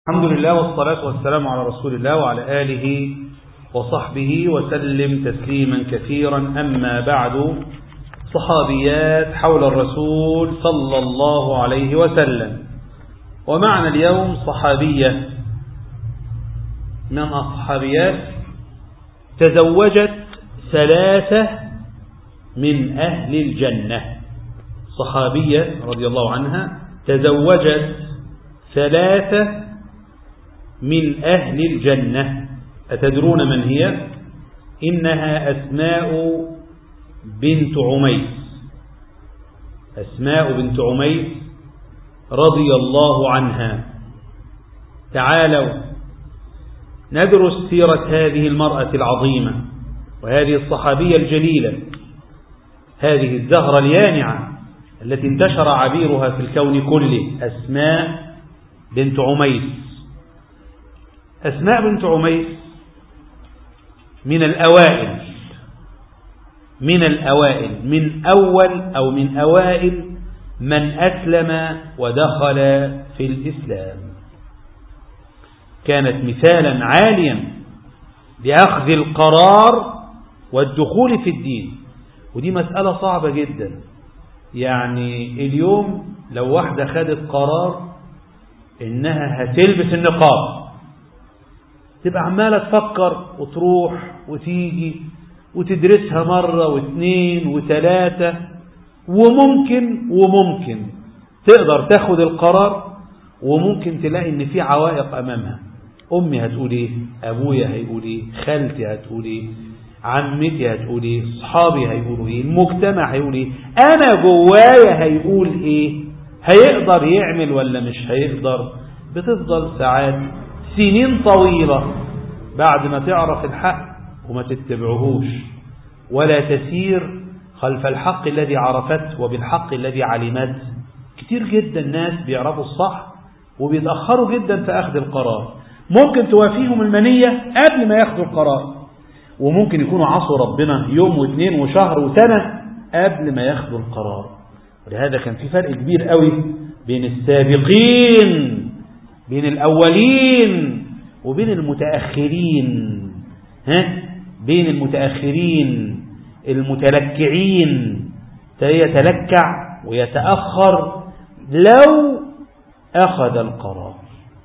الحمد لله والصلاة والسلام على رسول الله وعلى آله وصحبه وسلم تسليما كثيرا أما بعد صحابيات حول الرسول صلى الله عليه وسلم ومعنا اليوم صحابية من الصحابيات تزوجت ثلاثة من أهل الجنة صحابية رضي الله عنها تزوجت ثلاثة من أهل الجنة أتدرون من هي إنها أسماء بنت عميس أسماء بنت عميس رضي الله عنها تعالوا ندرس سيرة هذه المرأة العظيمة وهذه الصحابية الجليلة هذه الزهرة اليانعة التي انتشر عبيرها في الكون كله أسماء بنت عميس أسماء بنت عميس من الأوائل من الأوائل من أول أو من أوائل من أسلم ودخل في الإسلام كانت مثالا عاليا لأخذ القرار والدخول في الدين ودي مسألة صعبة جدا يعني اليوم لو واحدة خدت قرار إنها هتلبس النقاب تبقى عمالة تفكر وتروح وتيجي وتدرسها مرة واثنين وثلاثة وممكن وممكن تقدر تاخد القرار وممكن تلاقي ان في عوائق امامها امي هتقول ايه ابويا هيقول ايه خالتي هتقول ايه عمتي هتقول ايه صحابي هيقولوا ايه المجتمع هيقول ايه انا جوايا هيقول ايه هيقدر يعمل ولا مش هيقدر بتفضل ساعات سنين طويلة بعد ما تعرف الحق وما تتبعهوش ولا تسير خلف الحق الذي عرفته وبالحق الذي علمته كتير جدا ناس بيعرفوا الصح وبيتأخروا جدا في أخذ القرار ممكن توافيهم المنية قبل ما ياخدوا القرار وممكن يكونوا عصوا ربنا يوم واثنين وشهر وسنة قبل ما ياخدوا القرار ولهذا كان في فرق كبير قوي بين السابقين بين الأولين وبين المتأخرين ها بين المتأخرين المتلكعين يتلكع ويتأخر لو أخذ القرار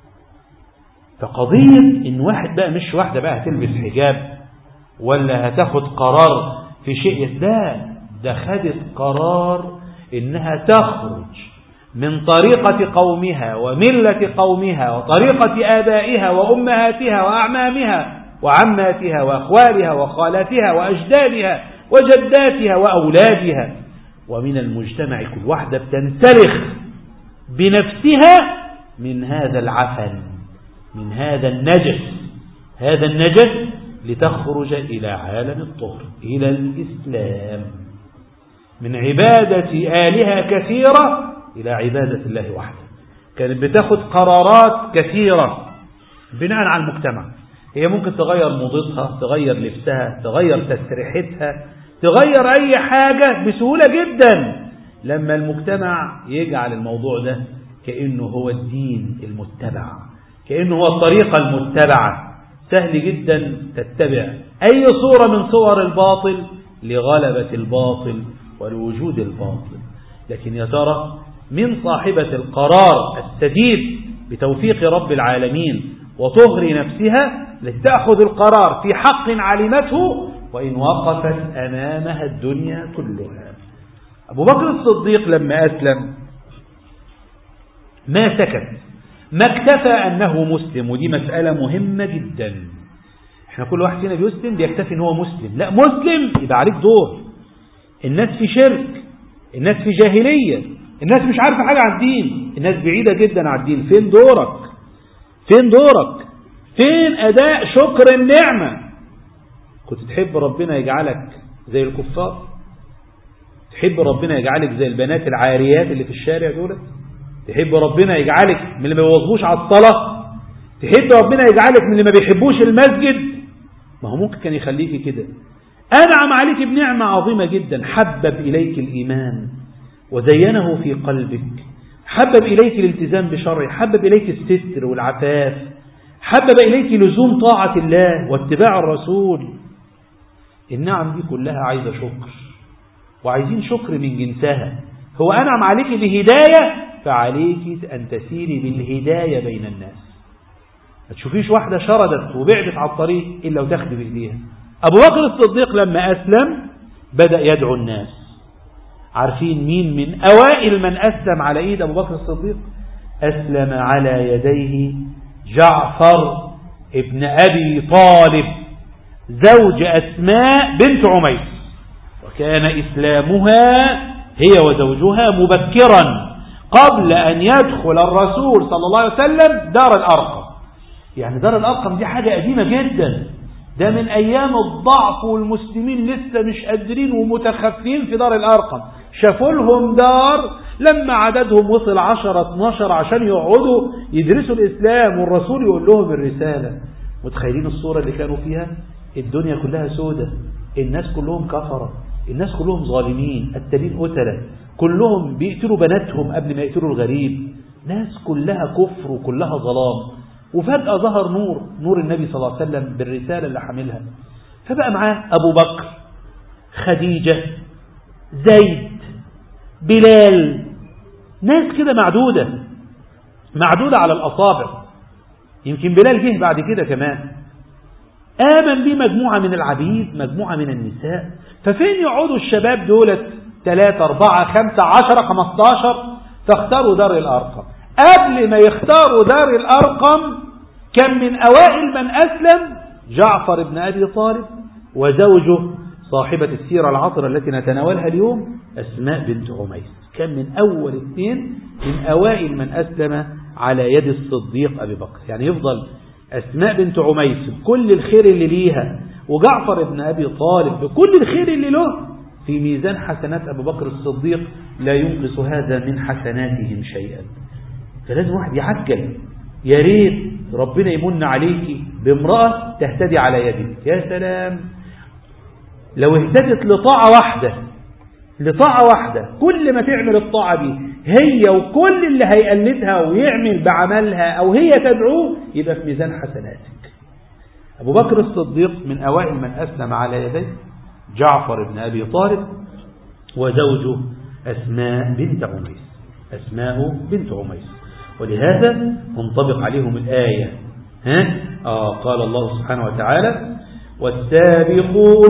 فقضية إن واحد بقى مش واحدة بقى هتلبس حجاب ولا هتاخد قرار في شيء ده ده خدت قرار إنها تخرج من طريقة قومها وملة قومها وطريقة آبائها وأمهاتها وأعمامها وعماتها وأخوالها وخالاتها وأجدادها وجداتها وأولادها ومن المجتمع كل واحدة بتنسلخ بنفسها من هذا العفن من هذا النجس هذا النجس لتخرج إلى عالم الطهر إلى الإسلام من عبادة آلهة كثيرة إلى عبادة الله وحده كانت بتاخد قرارات كثيرة بناء على المجتمع هي ممكن تغير موضتها تغير لبسها تغير تسريحتها تغير أي حاجة بسهولة جدا لما المجتمع يجعل الموضوع ده كأنه هو الدين المتبع كأنه هو الطريقة المتبعة سهل جدا تتبع أي صورة من صور الباطل لغلبة الباطل ولوجود الباطل لكن يا ترى من صاحبة القرار السديد بتوفيق رب العالمين وطهر نفسها لتأخذ القرار في حق علمته وإن وقفت أمامها الدنيا كلها أبو بكر الصديق لما أسلم ما سكت ما اكتفى أنه مسلم ودي مسألة مهمة جدا احنا كل واحد فينا بيسلم بيكتفي ان هو مسلم لا مسلم يبقى عليك دور الناس في شرك الناس في جاهلية الناس مش عارفة حاجة عن الدين الناس بعيدة جدا عن الدين فين دورك فين دورك فين أداء شكر النعمة كنت تحب ربنا يجعلك زي الكفار تحب ربنا يجعلك زي البنات العاريات اللي في الشارع دولت تحب ربنا يجعلك من اللي ما بيواظبوش على الصلاة تحب ربنا يجعلك من اللي ما بيحبوش المسجد ما هو ممكن كان يخليك كده أنعم عليك بنعمة عظيمة جدا حبب إليك الإيمان وزينه في قلبك حبب إليك الالتزام بشرعه حبب إليك الستر والعفاف حبب إليك لزوم طاعة الله واتباع الرسول النعم دي كلها عايزة شكر وعايزين شكر من جنسها هو أنعم عليك بهداية فعليك أن تسيري بالهداية بين الناس ما تشوفيش واحدة شردت وبعدت على الطريق إلا وتاخد بإيديها أبو بكر الصديق لما أسلم بدأ يدعو الناس عارفين مين من أوائل من أسلم على إيد أبو بكر الصديق أسلم على يديه جعفر ابن أبي طالب زوج أسماء بنت عميس وكان إسلامها هي وزوجها مبكرا قبل أن يدخل الرسول صلى الله عليه وسلم دار الأرقم يعني دار الأرقم دي حاجة قديمة جدا ده من أيام الضعف والمسلمين لسه مش قادرين ومتخفين في دار الأرقم شافوا لهم دار لما عددهم وصل 10 12 عشان يقعدوا يدرسوا الإسلام والرسول يقول لهم الرسالة متخيلين الصورة اللي كانوا فيها الدنيا كلها سودة الناس كلهم كفرة الناس كلهم ظالمين التالين قتلة كلهم بيقتلوا بناتهم قبل ما يقتلوا الغريب ناس كلها كفر وكلها ظلام وفجأة ظهر نور نور النبي صلى الله عليه وسلم بالرسالة اللي حاملها فبقى معاه أبو بكر خديجة زيد بلال ناس كده معدودة معدودة على الأصابع يمكن بلال جه بعد كده كمان آمن بيه مجموعة من العبيد مجموعة من النساء ففين يقعدوا الشباب دولت ثلاثة أربعة خمسة عشرة خمستاشر فاختاروا دار الأرقم قبل ما يختاروا دار الأرقم كان من أوائل من أسلم جعفر بن أبي طالب وزوجه صاحبة السيرة العطرة التي نتناولها اليوم أسماء بنت عميس كان من أول اثنين من أوائل من أسلم على يد الصديق أبي بكر يعني يفضل أسماء بنت عميس بكل الخير اللي ليها وجعفر بن أبي طالب بكل الخير اللي له في ميزان حسنات أبو بكر الصديق لا ينقص هذا من حسناتهم شيئا فلازم واحد يعجل يا ريت ربنا يمن عليك بامرأة تهتدي على يدك يا سلام لو اهتدت لطاعة واحدة لطاعة واحدة كل ما تعمل الطاعة دي هي وكل اللي هيقلدها ويعمل بعملها أو هي تدعوه يبقى في ميزان حسناتك أبو بكر الصديق من أوائل من أسلم على يديه جعفر بن أبي طالب وزوجه أسماء بنت عميس أسماء بنت عميس ولهذا تنطبق عليهم الآية ها؟ آه قال الله سبحانه وتعالى والسابقون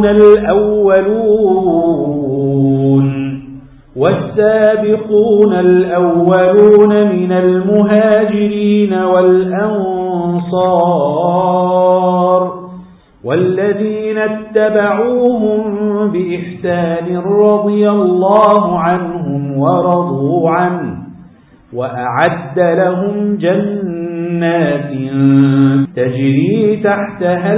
الأولون والسابقون الأولون من المهاجرين والأنصار والذين اتبعوهم بإحسان رضي الله عنهم ورضوا عنه وأعد لهم جنات تجري تحتها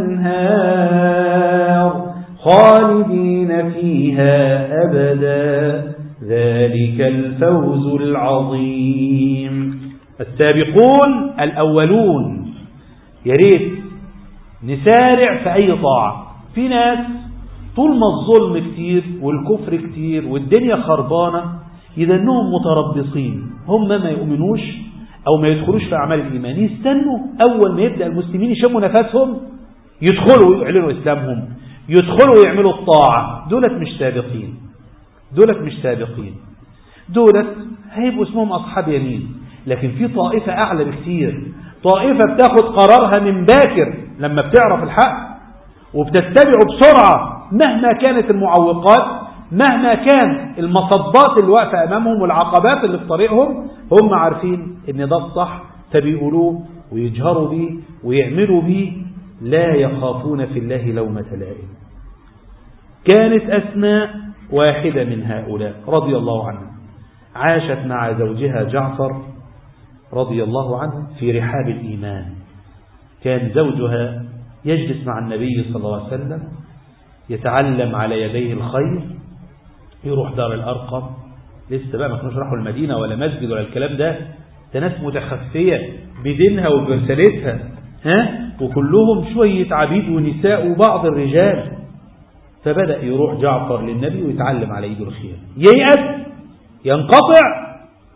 الأنهار خالدين فيها أبدا ذلك الفوز العظيم السابقون الأولون يريد نسارع في أي طاعة في ناس طول ما الظلم كتير والكفر كتير والدنيا خربانة يدنهم متربصين هم ما يؤمنوش أو ما يدخلوش في أعمال الإيمان يستنوا أول ما يبدأ المسلمين يشموا نفسهم يدخلوا ويعلنوا إسلامهم يدخلوا ويعملوا الطاعة دولت مش سابقين دولت مش سابقين دولت هيبقوا اسمهم أصحاب يمين لكن في طائفة أعلى بكثير طائفة بتاخد قرارها من باكر لما بتعرف الحق وبتتبعه بسرعة مهما كانت المعوقات مهما كان المصدات اللي واقفة أمامهم والعقبات اللي في طريقهم هم عارفين ان ده الصح فبيقولوه ويجهروا بيه ويعملوا بيه لا يخافون في الله لومة لائم كانت أسماء واحدة من هؤلاء رضي الله عنها عاشت مع زوجها جعفر رضي الله عنه في رحاب الإيمان كان زوجها يجلس مع النبي صلى الله عليه وسلم يتعلم على يديه الخير يروح دار الأرقم لسه بقى ما كانوش راحوا المدينة ولا مسجد ولا الكلام ده ده ناس متخفية بدينها وبرسالتها ها وكلهم شوية عبيد ونساء وبعض الرجال فبدأ يروح جعفر للنبي ويتعلم على ايده الخير ييأس ينقطع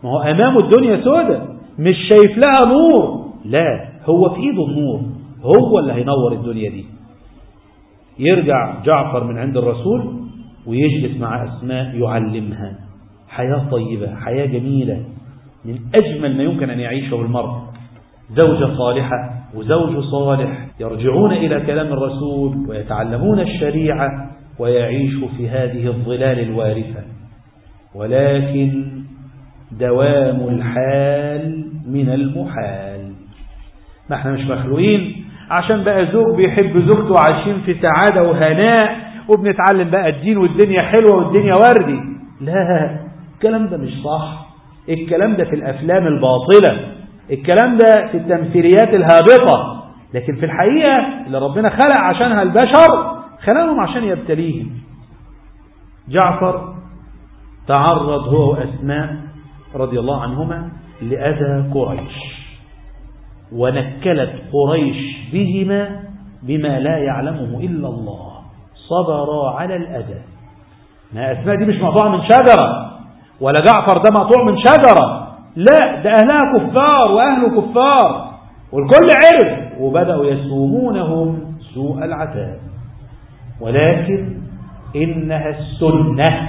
ما هو أمامه الدنيا سودة مش شايف لها نور لا هو في إيده النور هو اللي هينور الدنيا دي يرجع جعفر من عند الرسول ويجلس مع أسماء يعلمها حياة طيبة حياة جميلة من أجمل ما يمكن أن يعيشه المرء زوجة صالحة وزوج صالح يرجعون إلى كلام الرسول ويتعلمون الشريعة ويعيش في هذه الظلال الوارثة ولكن دوام الحال من المحال ما احنا مش مخلوقين عشان بقى زوج بيحب زوجته وعايشين في سعادة وهناء وبنتعلم بقى الدين والدنيا حلوة والدنيا وردي لا الكلام ده مش صح الكلام ده في الأفلام الباطلة الكلام ده في التمثيليات الهابطة لكن في الحقيقة اللي ربنا خلق عشانها البشر خلقهم عشان يبتليهم جعفر تعرض هو وأسماء رضي الله عنهما لأذى قريش ونكلت قريش بهما بما لا يعلمه إلا الله صبرا على الأذى ما أسماء دي مش مقطوعة من شجرة ولا جعفر ده مقطوع من شجرة لا ده أهلها كفار وأهله كفار والكل عرف وبدأوا يسومونهم سوء العذاب ولكن إنها السنة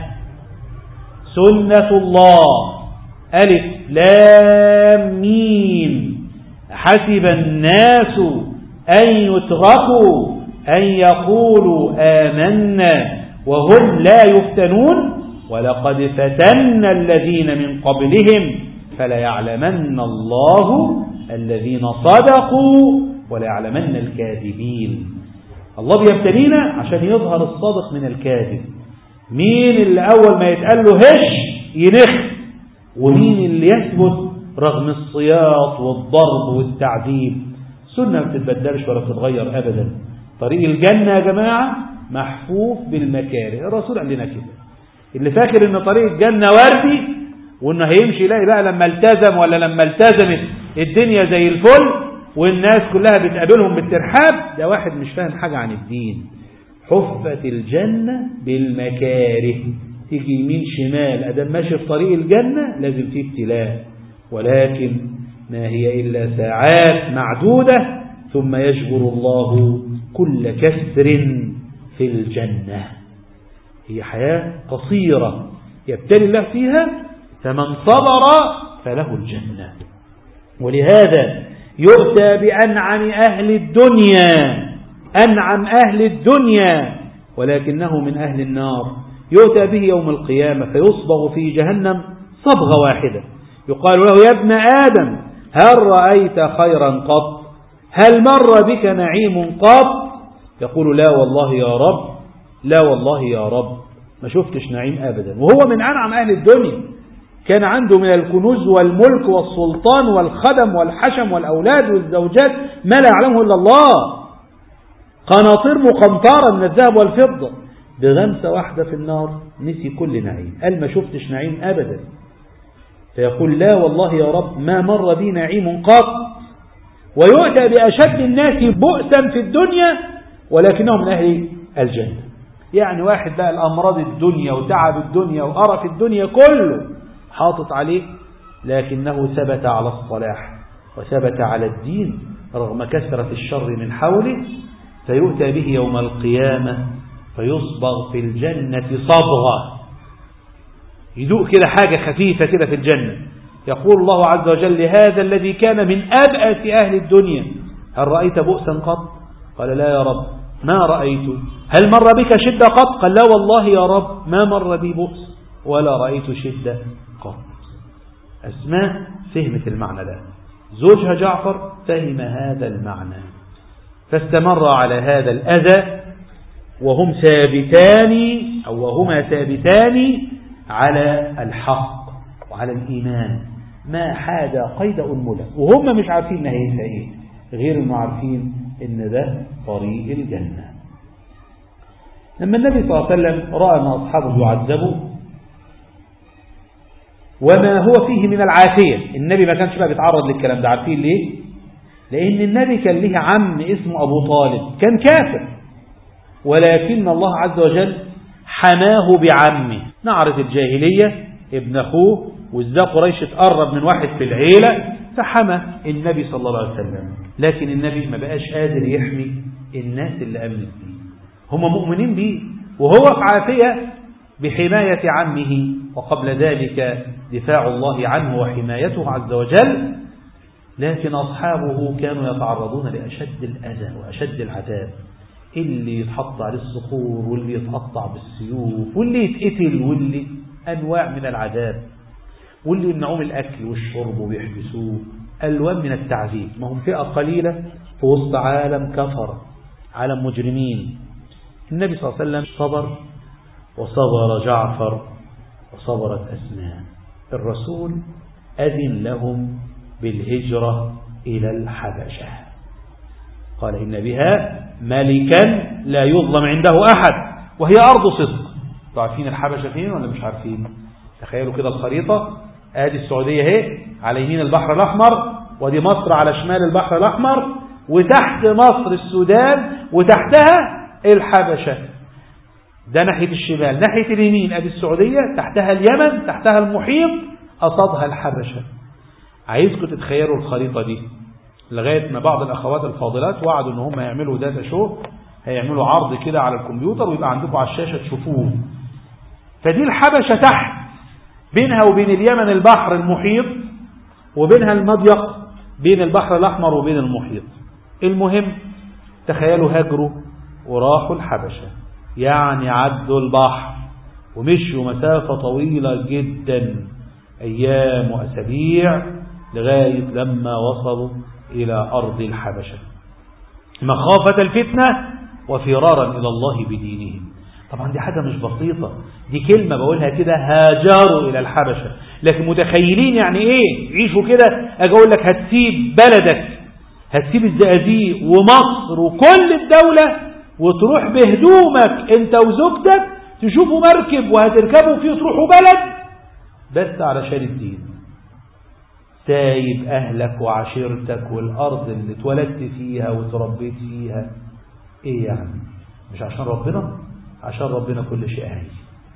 سنة الله ألف لام ميم حسب الناس أن يتركوا أن يقولوا آمنا وهم لا يفتنون ولقد فتنا الذين من قبلهم فليعلمن الله الذين صدقوا وليعلمن الكاذبين الله بيبتلينا عشان يظهر الصادق من الكاذب مين اللي أول ما يتقال له هش ينخ ومين اللي يثبت رغم الصياط والضرب والتعذيب سنة ما بتتبدلش ولا بتتغير أبدا طريق الجنة يا جماعة محفوف بالمكاره الرسول قال لنا كده اللي فاكر ان طريق الجنة وردي وانه هيمشي يلاقي بقى لما التزم ولا لما التزمت الدنيا زي الفل والناس كلها بتقابلهم بالترحاب ده واحد مش فاهم حاجة عن الدين حفت الجنة بالمكاره تيجي يمين شمال أدم ماشي في طريق الجنة لازم فيه ابتلاء ولكن ما هي إلا ساعات معدودة ثم يجبر الله كل كسر في الجنة هي حياة قصيرة يبتلي الله فيها فمن صبر فله الجنة ولهذا يؤتى بأنعم أهل الدنيا أنعم أهل الدنيا ولكنه من أهل النار يؤتى به يوم القيامة فيصبغ في جهنم صبغة واحدة يقال له يا ابن آدم هل رأيت خيرا قط هل مر بك نعيم قط يقول لا والله يا رب لا والله يا رب ما شفتش نعيم أبدا وهو من أنعم أهل الدنيا كان عنده من الكنوز والملك والسلطان والخدم والحشم والأولاد والزوجات ما لا يعلمه إلا الله قناطير مقنطرة من الذهب والفضة بغمسة واحدة في النار نسي كل نعيم قال ما شفتش نعيم أبدا فيقول لا والله يا رب ما مر بي نعيم قط ويؤتى بأشد الناس بؤسا في الدنيا ولكنهم من أهل الجنة يعني واحد بقى الأمراض الدنيا وتعب الدنيا وقرف الدنيا كله حاطط عليه لكنه ثبت على الصلاح وثبت على الدين رغم كثرة الشر من حوله فيؤتى به يوم القيامة فيصبغ في الجنة صبغة يدوق كده حاجة خفيفة كده في الجنة يقول الله عز وجل هذا الذي كان من أبأس أهل الدنيا هل رأيت بؤسا قط قال لا يا رب ما رأيت هل مر بك شدة قط قال لا والله يا رب ما مر بي بؤس ولا رأيت شدة قط أسماء فهمت المعنى ده زوجها جعفر فهم هذا المعنى فاستمر على هذا الأذى وهم ثابتان أو وهما ثابتان على الحق وعلى الإيمان ما حاد قيد أنملة وهم مش عارفين نهايتها إيه غير انه عارفين ان ده طريق الجنة لما النبي صلى الله عليه وسلم رأى أن أصحابه يعذبوا وما هو فيه من العافية النبي ما كانش بقى بيتعرض للكلام ده عارفين ليه لأن النبي كان له عم اسمه أبو طالب كان كافر ولكن الله عز وجل حماه بعمه نعرف الجاهلية ابن أخوه وإزاي قريش تقرب من واحد في العيلة فحمى النبي صلى الله عليه وسلم لكن النبي ما بقاش قادر يحمي الناس اللي أمنت بيه هم مؤمنين بيه وهو في عافية بحماية عمه وقبل ذلك دفاع الله عنه وحمايته عز وجل لكن أصحابه كانوا يتعرضون لأشد الأذى وأشد العذاب اللي يتحط عليه الصخور واللي يتقطع بالسيوف واللي يتقتل واللي أنواع من العذاب واللي يمنعوه من الأكل والشرب وبيحبسوه ألوان من التعذيب ما هم فئة قليلة في وسط عالم كفر عالم مجرمين النبي صلى الله عليه وسلم صبر وصبر جعفر وصبرت أسماء الرسول أذن لهم بالهجرة إلى الحبشة قال إن بها ملكا لا يظلم عنده أحد وهي أرض صدق عارفين الحبشة فين ولا مش عارفين تخيلوا كده الخريطة ادي السعودية اهي على يمين البحر الأحمر ودي مصر على شمال البحر الأحمر وتحت مصر السودان وتحتها الحبشة ده ناحية الشمال ناحية اليمين ادي السعودية تحتها اليمن تحتها المحيط قصدها الحبشة عايزكم تتخيلوا الخريطة دي لغاية ما بعض الأخوات الفاضلات وعدوا ان هم يعملوا داتا شو هيعملوا عرض كده على الكمبيوتر ويبقى عندكم على الشاشة تشوفوه فدي الحبشة تحت بينها وبين اليمن البحر المحيط وبينها المضيق بين البحر الأحمر وبين المحيط المهم تخيلوا هاجروا وراحوا الحبشة يعني عدوا البحر ومشوا مسافة طويلة جدا أيام وأسابيع لغاية لما وصلوا إلى أرض الحبشة مخافة الفتنة وفرارا إلى الله بدينهم طبعا دي حاجة مش بسيطة دي كلمة بقولها كده هاجروا إلى الحبشة لكن متخيلين يعني إيه عيشوا كده أجي أقول لك هتسيب بلدك هتسيب الزقازيق ومصر وكل الدولة وتروح بهدومك انت وزوجتك تشوفوا مركب وهتركبوا فيه تروحوا بلد بس علشان الدين سايب أهلك وعشيرتك والأرض اللي اتولدت فيها وتربيت فيها إيه يعني مش عشان ربنا عشان ربنا كل شيء هاي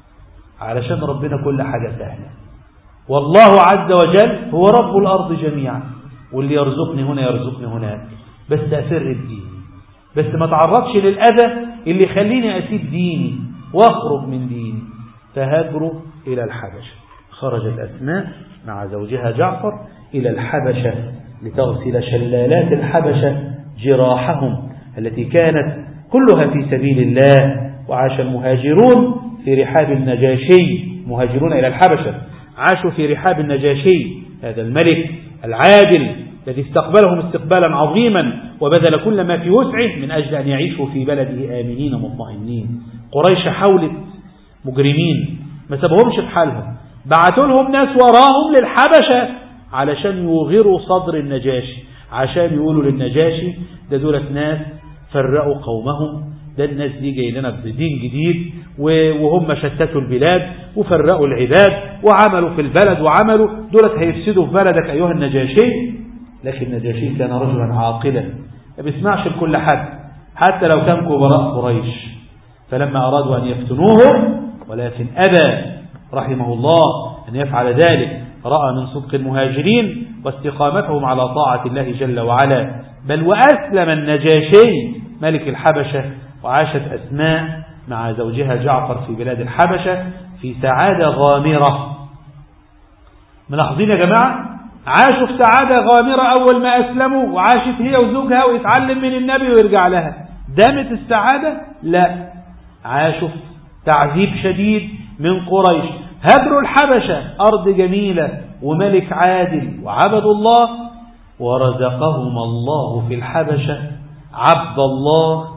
علشان ربنا كل حاجة سهلة والله عز وجل هو رب الأرض جميعا واللي يرزقني هنا يرزقني هناك بس أسر الدين بس ما تعرضش للأذى اللي يخليني أسيب ديني واخرج من ديني فهاجروا إلى الحبشة خرجت أسماء مع زوجها جعفر إلى الحبشة لتغسل شلالات الحبشة جراحهم التي كانت كلها في سبيل الله وعاش المهاجرون في رحاب النجاشي مهاجرون إلى الحبشة عاشوا في رحاب النجاشي هذا الملك العادل الذي استقبلهم استقبالا عظيما وبذل كل ما في وسعه من أجل أن يعيشوا في بلده آمنين مطمئنين قريش حولت مجرمين ما سابهمش في حالهم بعتوا لهم ناس وراهم للحبشة علشان يوغروا صدر النجاشي عشان يقولوا للنجاشي ده دولة ناس فرقوا قومهم ده الناس دي جاي لنا بدين جديد وهم شتتوا البلاد وفرقوا العباد وعملوا في البلد وعملوا دولت هيفسدوا في بلدك أيها النجاشي لكن النجاشي كان رجلا عاقلا ما بيسمعش لكل حد حتى لو كان كبراء قريش فلما أرادوا أن يفتنوه ولكن أبى رحمه الله أن يفعل ذلك رأى من صدق المهاجرين واستقامتهم على طاعة الله جل وعلا بل وأسلم النجاشي ملك الحبشة وعاشت أسماء مع زوجها جعفر في بلاد الحبشة في سعادة غامرة ملاحظين يا جماعة عاشوا في سعادة غامرة أول ما أسلموا وعاشت هي وزوجها ويتعلم من النبي ويرجع لها دامت السعادة لا عاشوا في تعذيب شديد من قريش هجروا الحبشة أرض جميلة وملك عادل وعبدوا الله ورزقهم الله في الحبشة عبد الله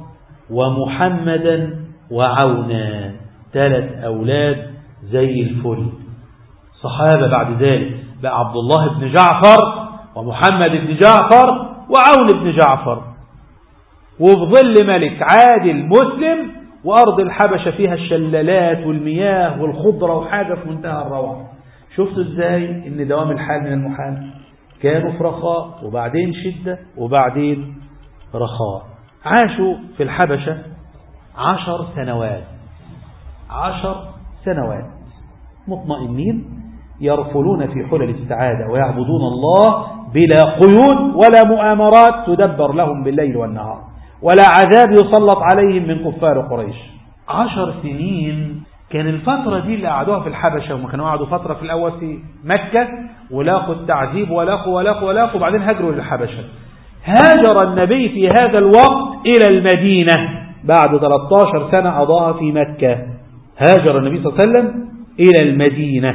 ومحمدا وعونا ثلاث أولاد زي الفل صحابة بعد ذلك بقى عبد الله بن جعفر ومحمد بن جعفر وعون بن جعفر وفي ظل ملك عادل مسلم وأرض الحبشة فيها الشلالات والمياه والخضرة وحاجة في منتهى الروعة شفتوا ازاي ان دوام الحال من المحال كانوا في رخاء وبعدين شدة وبعدين رخاء عاشوا في الحبشة عشر سنوات عشر سنوات مطمئنين يرفلون في حلل السعادة ويعبدون الله بلا قيود ولا مؤامرات تدبر لهم بالليل والنهار ولا عذاب يسلط عليهم من كفار قريش عشر سنين كان الفترة دي اللي قعدوها في الحبشة هم كانوا قعدوا فترة في الأول في مكة ولاقوا التعذيب ولاقوا ولاقوا ولاقوا وبعدين هاجروا للحبشة هاجر النبي في هذا الوقت إلى المدينة بعد 13 سنة قضاها في مكة هاجر النبي صلى الله عليه وسلم إلى المدينة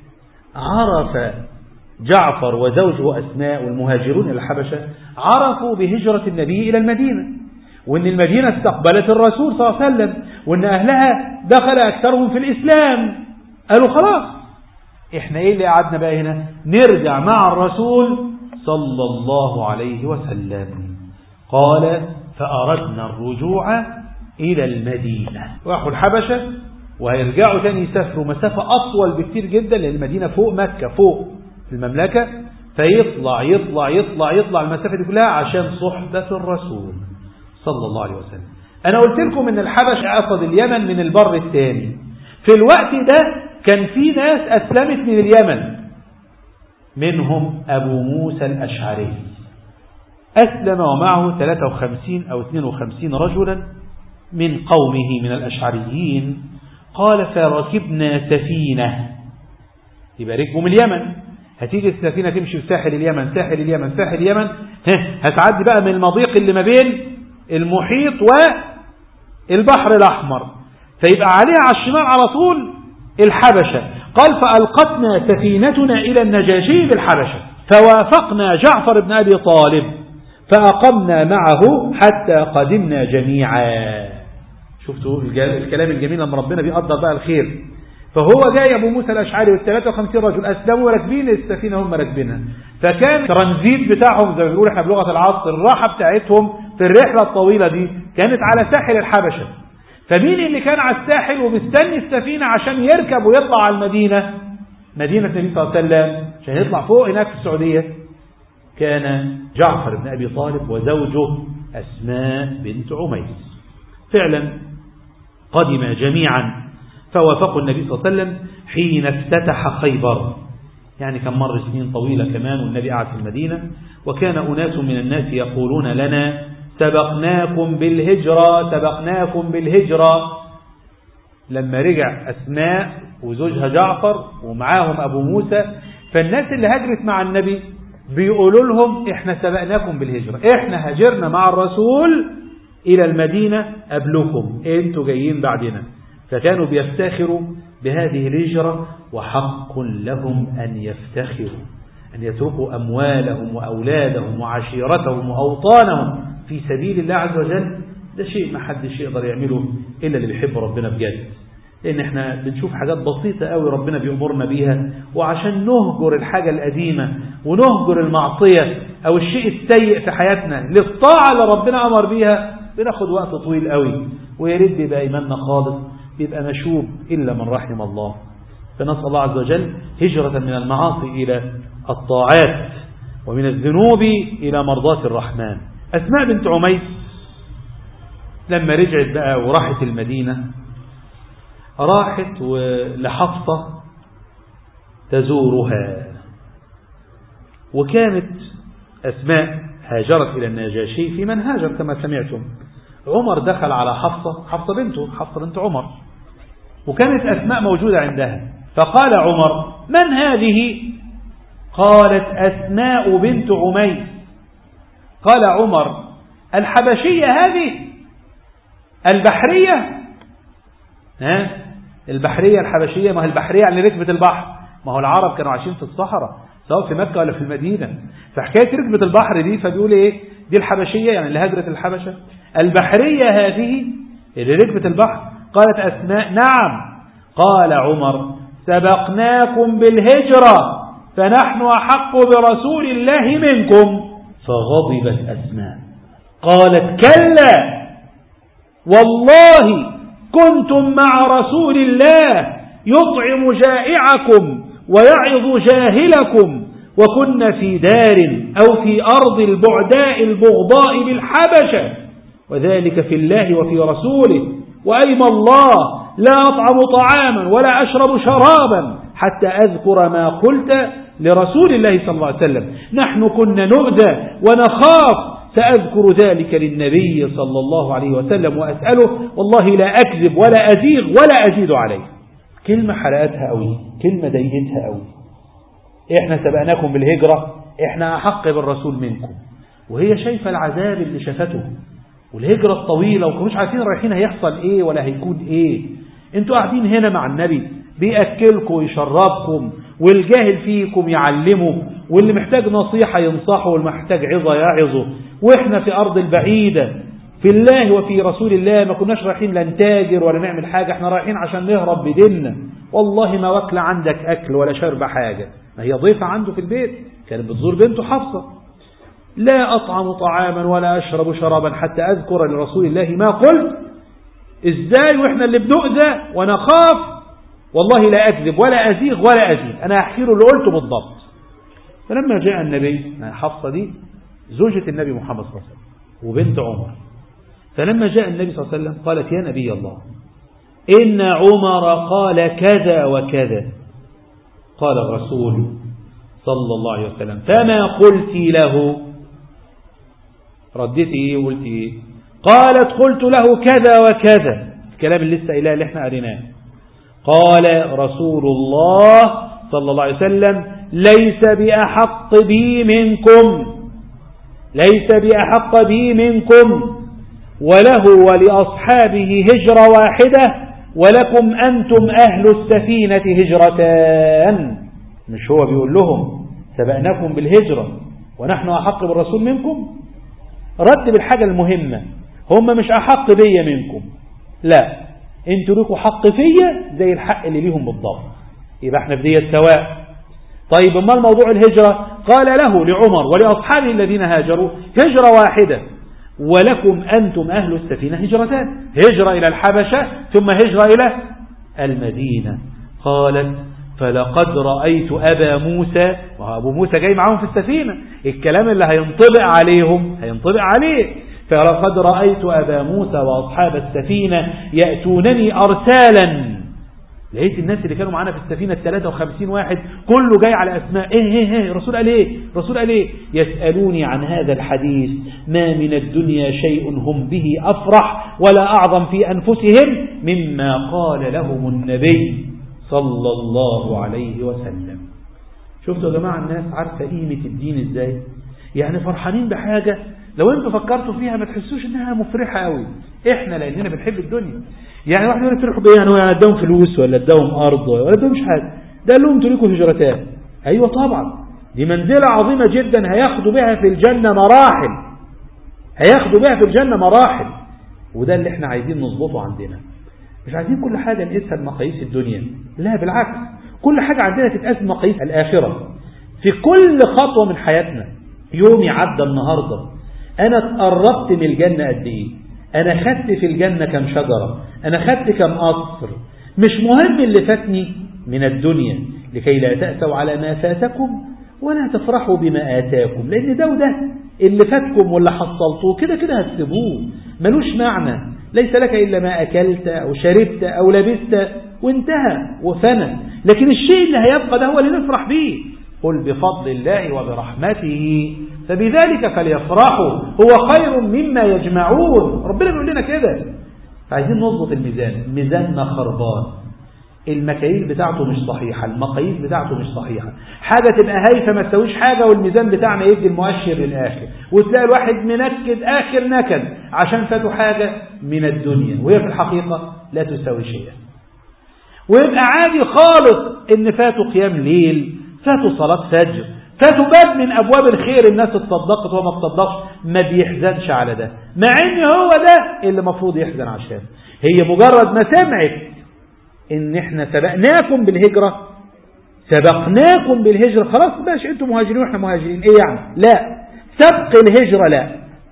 عرف جعفر وزوجه أسماء والمهاجرون إلى الحبشة عرفوا بهجرة النبي إلى المدينة وأن المدينة استقبلت الرسول صلى الله عليه وسلم وأن أهلها دخل أكثرهم في الإسلام قالوا خلاص إحنا إيه اللي قعدنا بقى هنا نرجع مع الرسول صلى الله عليه وسلم قال فأردنا الرجوع إلى المدينة راحوا الحبشة وهيرجعوا تاني يسافروا مسافة أطول بكتير جدا لأن المدينة فوق مكة فوق في المملكة فيطلع يطلع يطلع يطلع المسافة دي كلها عشان صحبة الرسول صلى الله عليه وسلم أنا قلت لكم أن الحبش أخذ اليمن من البر الثاني في الوقت ده كان في ناس أسلمت من اليمن منهم أبو موسى الأشعري أسلم ومعه 53 أو 52 رجلا من قومه من الأشعريين قال فركبنا سفينة يبقى ركبوا من اليمن هتيجي السفينة تمشي في ساحل اليمن ساحل اليمن ساحل اليمن هتعدي بقى من المضيق اللي ما بين المحيط والبحر الأحمر فيبقى عليها على الشمال على طول الحبشة قال فألقتنا سفينتنا إلى النجاشي بالحبشة فوافقنا جعفر بن أبي طالب فأقمنا معه حتى قدمنا جميعا شفتوا الكلام الجميل لما ربنا بيقدر بقى الخير فهو جاي أبو موسى الأشعري وال 53 رجل أسلموا راكبين السفينة هم راكبينها فكان ترانزيت بتاعهم زي ما بنقول احنا بلغة العصر الراحة بتاعتهم في الرحلة الطويلة دي كانت على ساحل الحبشة فمين اللي كان على الساحل ومستني السفينة عشان يركب ويطلع على المدينة مدينة النبي صلى الله عليه وسلم عشان يطلع فوق هناك في السعودية كان جعفر بن أبي طالب وزوجه أسماء بنت عميس فعلا قدم جميعا فوافقوا النبي صلى الله عليه وسلم حين افتتح خيبر يعني كان مر سنين طويلة كمان والنبي قعد في المدينة وكان أناس من الناس يقولون لنا سبقناكم بالهجرة سبقناكم بالهجرة لما رجع أسماء وزوجها جعفر ومعاهم أبو موسى فالناس اللي هجرت مع النبي بيقولوا لهم احنا سبقناكم بالهجرة احنا هجرنا مع الرسول إلى المدينة قبلكم انتوا جايين بعدنا فكانوا بيفتخروا بهذه الهجرة وحق لهم أن يفتخروا أن يتركوا أموالهم وأولادهم وعشيرتهم وأوطانهم في سبيل الله عز وجل ده شيء ما حدش يقدر يعمله إلا اللي بيحب ربنا بجد لأن احنا بنشوف حاجات بسيطة قوي ربنا بيأمرنا بيها وعشان نهجر الحاجة القديمة ونهجر المعصية أو الشيء السيء في حياتنا للطاعة اللي ربنا أمر بيها بناخد وقت طويل قوي ويا ريت يبقى إيماننا خالص يبقى مشوب إلا من رحم الله فنسأل الله عز وجل هجرة من المعاصي إلى الطاعات ومن الذنوب إلى مرضاة الرحمن أسماء بنت عميس لما رجعت بقى وراحت المدينة راحت لحفصة تزورها وكانت أسماء هاجرت إلى النجاشي في من هاجر كما سمعتم عمر دخل على حفصة حفصة بنته حفصة بنت عمر وكانت أسماء موجودة عندها فقال عمر من هذه قالت أسماء بنت عميس قال عمر الحبشية هذه البحرية ها البحرية الحبشية ما هي البحرية يعني ركبة البحر ما هو العرب كانوا عايشين في الصحراء سواء في مكة ولا في المدينة فحكاية ركبة البحر دي فبيقول ايه دي الحبشية يعني اللي هجرت الحبشة البحرية هذه اللي ركبة البحر قالت أسماء نعم قال عمر سبقناكم بالهجرة فنحن أحق برسول الله منكم فغضبت أسماء قالت كلا والله كنتم مع رسول الله يطعم جائعكم ويعظ جاهلكم وكنا في دار أو في أرض البعداء البغضاء بالحبشة وذلك في الله وفي رسوله وأيم الله لا أطعم طعاما ولا أشرب شرابا حتى أذكر ما قلت لرسول الله صلى الله عليه وسلم نحن كنا نؤذى ونخاف سأذكر ذلك للنبي صلى الله عليه وسلم وأسأله والله لا أكذب ولا أزيغ ولا أزيد عليه كلمة حرقتها أوي كلمة ضيقتها أوي إحنا سبقناكم بالهجرة إحنا أحق بالرسول منكم وهي شايفة العذاب اللي شافته والهجرة الطويلة وكمش عارفين رايحين هيحصل إيه ولا هيكون إيه انتوا قاعدين هنا مع النبي بيأكلكم ويشربكم والجاهل فيكم يعلمه واللي محتاج نصيحة ينصحه واللي محتاج عظة يعظه واحنا في أرض البعيدة في الله وفي رسول الله ما كناش رايحين لا نتاجر ولا نعمل حاجة احنا رايحين عشان نهرب بديننا والله ما واكل عندك أكل ولا شرب حاجة ما هي ضيفة عنده في البيت كانت بتزور بنته حفصة لا أطعم طعاما ولا أشرب شرابا حتى أذكر لرسول الله ما قلت إزاي وإحنا اللي بنؤذى ونخاف والله لا أكذب ولا أزيغ ولا أزيد أنا أحكي له اللي قلته بالضبط فلما جاء النبي حفصة دي زوجة النبي محمد صلى الله عليه وسلم وبنت عمر فلما جاء النبي صلى الله عليه وسلم قالت يا نبي الله إن عمر قال كذا وكذا قال الرسول صلى الله عليه وسلم فما قلت له رديت ايه وقلت ايه قالت قلت له كذا وكذا الكلام اللي لسه إله اللي احنا قريناه قال رسول الله صلى الله عليه وسلم ليس بأحق بي منكم ليس بأحق بي منكم وله ولأصحابه هجرة واحدة ولكم أنتم أهل السفينة هجرتان مش هو بيقول لهم سبقناكم بالهجرة ونحن أحق بالرسول منكم رد بالحاجة المهمة هم مش أحق بي منكم لا انتوا لكم حق فيا زي الحق اللي ليهم بالضبط يبقى احنا في دي سواء طيب ما الموضوع الهجرة قال له لعمر ولأصحابه الذين هاجروا هجرة واحدة ولكم أنتم أهل السفينة هجرتان هجرة إلى الحبشة ثم هجرة إلى المدينة قالت فلقد رأيت أبا موسى وأبو موسى جاي معاهم في السفينة الكلام اللي هينطبق عليهم هينطبق عليه فلقد رأيت أبا موسى وأصحاب السفينة يأتونني أرسالا لقيت الناس اللي كانوا معانا في السفينة 53 واحد كله جاي على أسماء إيه إيه إيه رسول قال إيه رسول قال إيه يسألوني عن هذا الحديث ما من الدنيا شيء هم به أفرح ولا أعظم في أنفسهم مما قال لهم النبي صلى الله عليه وسلم شفتوا يا جماعة الناس عارفة قيمة الدين إزاي يعني فرحانين بحاجة لو انتوا فكرتوا فيها ما تحسوش انها مفرحة قوي احنا لاننا بنحب الدنيا يعني واحد يقول يفرحوا بيه يعني اداهم فلوس ولا اداهم ارض ولا اداهمش حاجة ده قال لهم انتوا ليكوا هجرتان ايوه طبعا دي منزلة عظيمة جدا هياخدوا بها في الجنة مراحل هياخدوا بها في الجنة مراحل وده اللي احنا عايزين نظبطه عندنا مش عايزين كل حاجة نقيسها بمقاييس الدنيا لا بالعكس كل حاجة عندنا تتقاس بمقاييس الآخرة في كل خطوة من حياتنا يومي عدى النهاردة أنا تقربت من الجنة قد إيه أنا خدت في الجنة كم شجرة أنا خدت كم قصر مش مهم اللي فاتني من الدنيا لكي لا تأسوا على ما فاتكم ولا تفرحوا بما آتاكم لأن ده وده اللي فاتكم واللي حصلتوه كده كده هتسيبوه ملوش معنى ليس لك إلا ما أكلت أو شربت أو لبست وانتهى وفنى لكن الشيء اللي هيبقى ده هو اللي نفرح به قل بفضل الله وبرحمته فبذلك فليفرحوا هو خير مما يجمعون ربنا بيقول لنا كده عايزين نظبط الميزان ميزاننا خربان المكاييل بتاعته مش صحيحة المقاييس بتاعته مش صحيحة حاجة تبقى هايفة ما تسويش حاجة والميزان بتاعنا يدي المؤشر للآخر وتلاقي الواحد منكد آخر نكد عشان فاته حاجة من الدنيا وهي في الحقيقة لا تساوي شيئا ويبقى عادي خالص ان فاته قيام ليل فاته صلاة فجر فاته باب من أبواب الخير الناس اتصدقت وما تصدقش ما بيحزنش على ده مع ان هو ده اللي المفروض يحزن عشان هي مجرد ما سمعت ان احنا سبقناكم بالهجرة سبقناكم بالهجرة خلاص باش انتم مهاجرين واحنا مهاجرين ايه يعني لا سبق الهجرة لا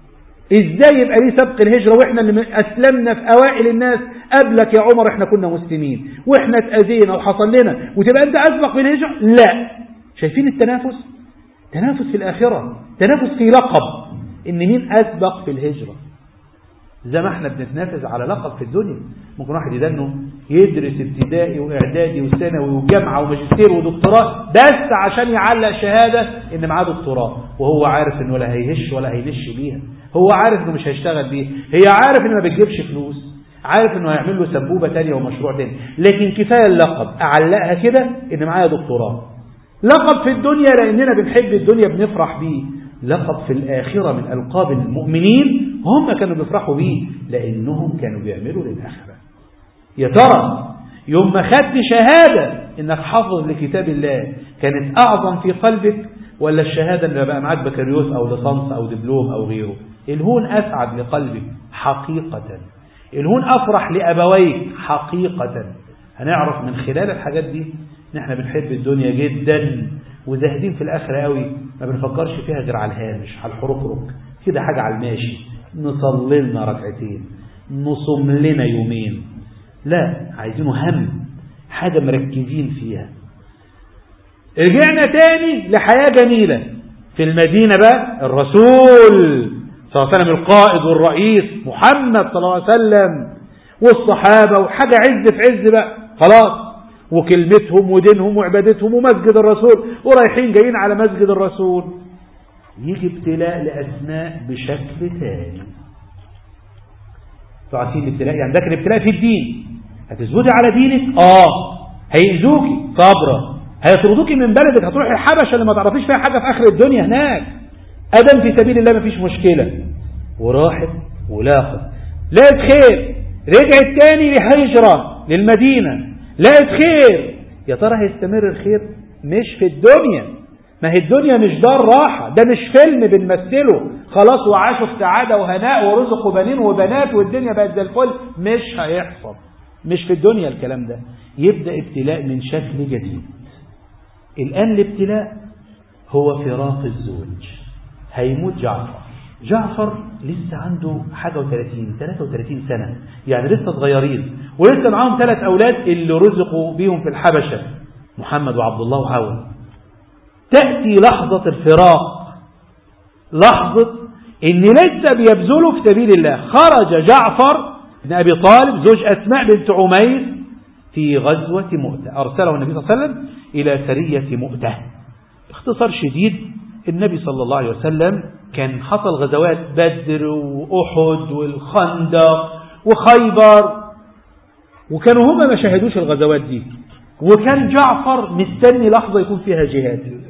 ازاي يبقى ليه سبق الهجرة واحنا اللي اسلمنا في اوائل الناس قبلك يا عمر احنا كنا مسلمين واحنا اتأذينا وحصل لنا وتبقى انت اسبق بالهجرة لا شايفين التنافس تنافس في الاخرة تنافس في لقب ان مين اسبق في الهجرة زي ما احنا بنتنافس على لقب في الدنيا ممكن واحد يدنه يدرس ابتدائي واعدادي وثانوي وجامعه وماجستير ودكتوراه بس عشان يعلق شهاده ان معاه دكتوراه وهو عارف انه لا هيهش ولا هينش بيها هو عارف انه مش هيشتغل بيها هي عارف انه ما بتجيبش فلوس عارف انه هيعمل له سبوبه ثانيه ومشروع ثاني لكن كفايه اللقب اعلقها كده ان معايا دكتوراه لقب في الدنيا لاننا بنحب الدنيا بنفرح بيه لقب في الآخرة من ألقاب المؤمنين هم كانوا بيفرحوا بيه لأنهم كانوا بيعملوا للآخرة يا ترى يوم ما خدت شهادة إنك حافظ لكتاب الله كانت أعظم في قلبك ولا الشهادة اللي بقى معاك بكالوريوس أو لصنص أو دبلوم أو غيره الهون أسعد لقلبك حقيقة الهون أفرح لأبويك حقيقة هنعرف من خلال الحاجات دي ان احنا بنحب الدنيا جدا وزاهدين في الآخرة قوي ما بنفكرش فيها غير على الهامش على الحركرك كده حاجة على الماشي نصلي لنا ركعتين نصوم لنا يومين لا عايزينه هم حاجة مركزين فيها رجعنا تاني لحياة جميلة في المدينة بقى الرسول صلى الله عليه وسلم القائد والرئيس محمد صلى الله عليه وسلم والصحابة وحاجة عز في عز بقى خلاص وكلمتهم ودينهم وعبادتهم ومسجد الرسول ورايحين جايين على مسجد الرسول يجي ابتلاء لأسماء بشكل تاني تعرفين الابتلاء يعني ده كان ابتلاء في الدين هتثبتي على دينك اه هيأذوكي صبرا هيطردوكي من بلدك هتروحي الحبشه اللي ما تعرفيش فيها حاجه في اخر الدنيا هناك ادم في سبيل الله مفيش مشكله وراحت ولاقت لقت خير رجعت تاني لهجره للمدينه لقت خير يا ترى هيستمر الخير مش في الدنيا ما هي الدنيا مش دار راحة ده مش فيلم بنمثله خلاص وعاشوا في سعادة وهناء ورزقوا بنين وبنات والدنيا بقت زي الفل مش هيحصل مش في الدنيا الكلام ده يبدأ ابتلاء من شكل جديد الآن الابتلاء هو فراق الزوج هيموت جعفر جعفر لسه عنده حاجة وثلاثين 33 سنة يعني لسه صغيرين ولسه معاهم ثلاث أولاد اللي رزقوا بيهم في الحبشة محمد وعبد الله وعون تأتي لحظة الفراق لحظة ان لسه بيبذلوا في سبيل الله خرج جعفر بن أبي طالب زوج أسماء بنت عمير في غزوة مؤتة أرسله النبي صلى الله عليه وسلم إلى سرية مؤتة اختصار شديد النبي صلى الله عليه وسلم كان حصل غزوات بدر وأحد والخندق وخيبر وكانوا هما ما شاهدوش الغزوات دي وكان جعفر مستني لحظة يكون فيها جهاد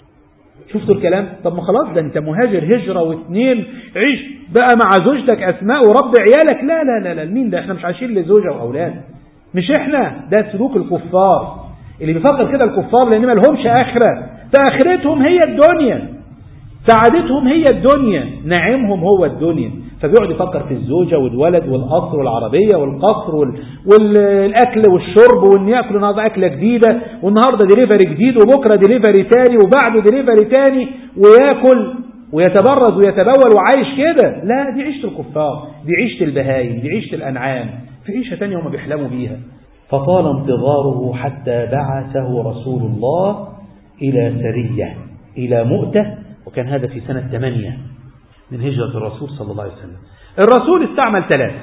شفتوا الكلام طب ما خلاص ده انت مهاجر هجرة واثنين عيش بقى مع زوجتك اسماء ورب عيالك لا لا لا لا مين ده احنا مش عايشين لزوجة واولاد مش احنا ده سلوك الكفار اللي بيفكر كده الكفار لان ما لهمش اخرة فاخرتهم هي الدنيا سعادتهم هي الدنيا نعيمهم هو الدنيا فبيقعد يفكر في الزوجة والولد والقصر والعربية والقصر وال... والأكل والشرب وإن يأكل النهارده أكلة جديدة والنهاردة ديليفري جديد وبكرة ديليفري تاني وبعده ديليفري تاني وياكل ويتبرز ويتبول وعايش كده لا دي عيشة الكفار دي عيشة البهايم دي عيشة الأنعام في عيشة تانية هم بيحلموا بيها فطال انتظاره حتى بعثه رسول الله إلى سرية إلى مؤتة وكان هذا في سنة 8 من هجرة الرسول صلى الله عليه وسلم الرسول استعمل ثلاثة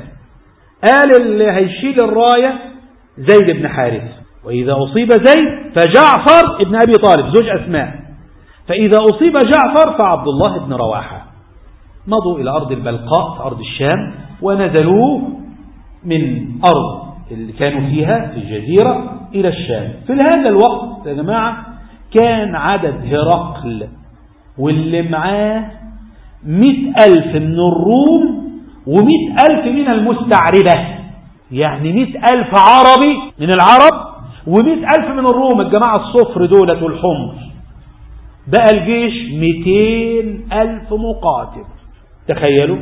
قال اللي هيشيل الراية زيد بن حارث وإذا أصيب زيد فجعفر ابن أبي طالب زوج أسماء فإذا أصيب جعفر فعبد الله بن رواحة مضوا إلى أرض البلقاء في أرض الشام ونزلوا من أرض اللي كانوا فيها في الجزيرة إلى الشام في هذا الوقت يا جماعة كان عدد هرقل واللي معاه مئة ألف من الروم ومئة ألف من المستعربة يعني مئة ألف عربي من العرب ومئة ألف من الروم الجماعة الصفر دولة والحمر بقى الجيش مئتين ألف مقاتل تخيلوا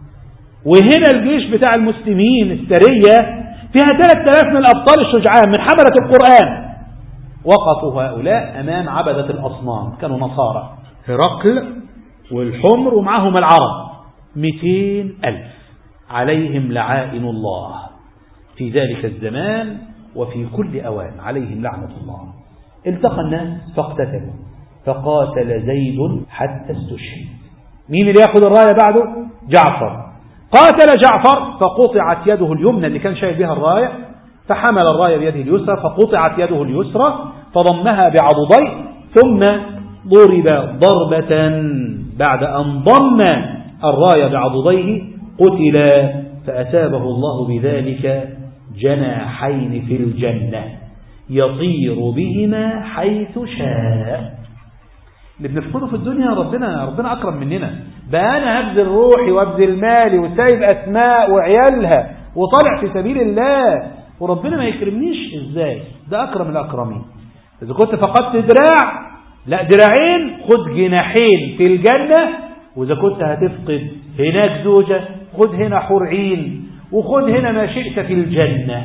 وهنا الجيش بتاع المسلمين السرية فيها ثلاثة آلاف من الأبطال الشجعان من حملة القرآن وقفوا هؤلاء أمام عبدة الأصنام كانوا نصارى هرقل والحمر ومعهم العرب مئتين ألف عليهم لعائن الله في ذلك الزمان وفي كل أوان عليهم لعنة الله التقى الناس فاقتتلوا فقاتل زيد حتى استشهد مين اللي ياخذ الراية بعده جعفر قاتل جعفر فقطعت يده اليمنى اللي كان شايل بها الراية فحمل الراية بيده اليسرى فقطعت يده اليسرى فضمها بعضديه ثم ضرب ضربة بعد أن ضم الراية بعضديه قتل فأتابه الله بذلك جناحين في الجنة يطير بهما حيث شاء اللي بنفقده في الدنيا ربنا ربنا أكرم مننا بقى أنا هبذل روحي وابذل مالي وسايب أسماء وعيالها وطالع في سبيل الله وربنا ما يكرمنيش ازاي ده أكرم الأكرمين إذا كنت فقدت دراع لا دراعين خد جناحين في الجنة وإذا كنت هتفقد هناك زوجة خد هنا حور عين وخد هنا ما شئت في الجنة